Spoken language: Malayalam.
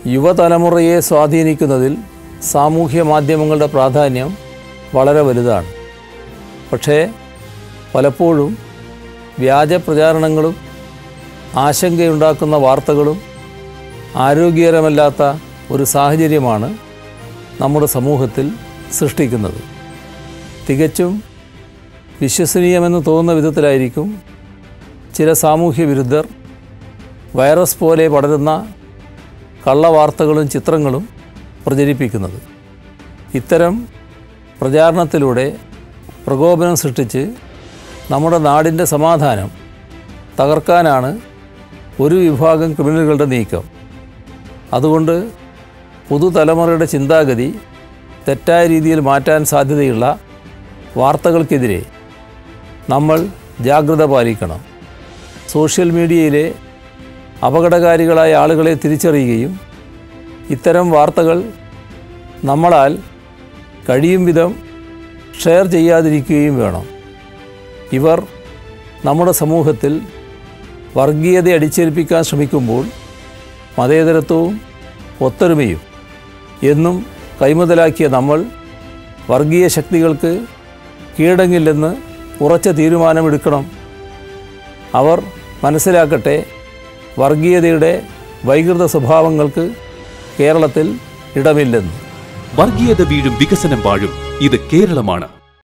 യുവതലമുറയെ സ്വാധീനിക്കുന്നതിൽ സാമൂഹ്യ മാധ്യമങ്ങളുടെ പ്രാധാന്യം വളരെ വലുതാണ് പക്ഷേ പലപ്പോഴും വ്യാജ പ്രചാരണങ്ങളും ആശങ്കയുണ്ടാക്കുന്ന വാർത്തകളും ആരോഗ്യകരമല്ലാത്ത ഒരു സാഹചര്യമാണ് നമ്മുടെ സമൂഹത്തിൽ സൃഷ്ടിക്കുന്നത് തികച്ചും വിശ്വസനീയമെന്ന് തോന്നുന്ന വിധത്തിലായിരിക്കും ചില സാമൂഹ്യ വിരുദ്ധർ വൈറസ് പോലെ പടരുന്ന കള്ളവാർത്തകളും ചിത്രങ്ങളും പ്രചരിപ്പിക്കുന്നത് ഇത്തരം പ്രചാരണത്തിലൂടെ പ്രകോപനം സൃഷ്ടിച്ച് നമ്മുടെ നാടിൻ്റെ സമാധാനം തകർക്കാനാണ് ഒരു വിഭാഗം ക്രിമിനലുകളുടെ നീക്കം അതുകൊണ്ട് പുതുതലമുറയുടെ ചിന്താഗതി തെറ്റായ രീതിയിൽ മാറ്റാൻ സാധ്യതയുള്ള വാർത്തകൾക്കെതിരെ നമ്മൾ ജാഗ്രത പാലിക്കണം സോഷ്യൽ മീഡിയയിലെ അപകടകാരികളായ ആളുകളെ തിരിച്ചറിയുകയും ഇത്തരം വാർത്തകൾ നമ്മളാൽ കഴിയും വിധം ഷെയർ ചെയ്യാതിരിക്കുകയും വേണം ഇവർ നമ്മുടെ സമൂഹത്തിൽ വർഗീയത അടിച്ചേൽപ്പിക്കാൻ ശ്രമിക്കുമ്പോൾ മതേതരത്വവും ഒത്തൊരുമയും എന്നും കൈമുതലാക്കിയ നമ്മൾ വർഗീയ ശക്തികൾക്ക് കീഴടങ്ങില്ലെന്ന് ഉറച്ച തീരുമാനമെടുക്കണം അവർ മനസ്സിലാക്കട്ടെ വർഗീയതയുടെ വൈകൃത സ്വഭാവങ്ങൾക്ക് കേരളത്തിൽ ഇടമില്ലെന്ന് വർഗീയത വീഴും വികസനം വാഴും ഇത് കേരളമാണ്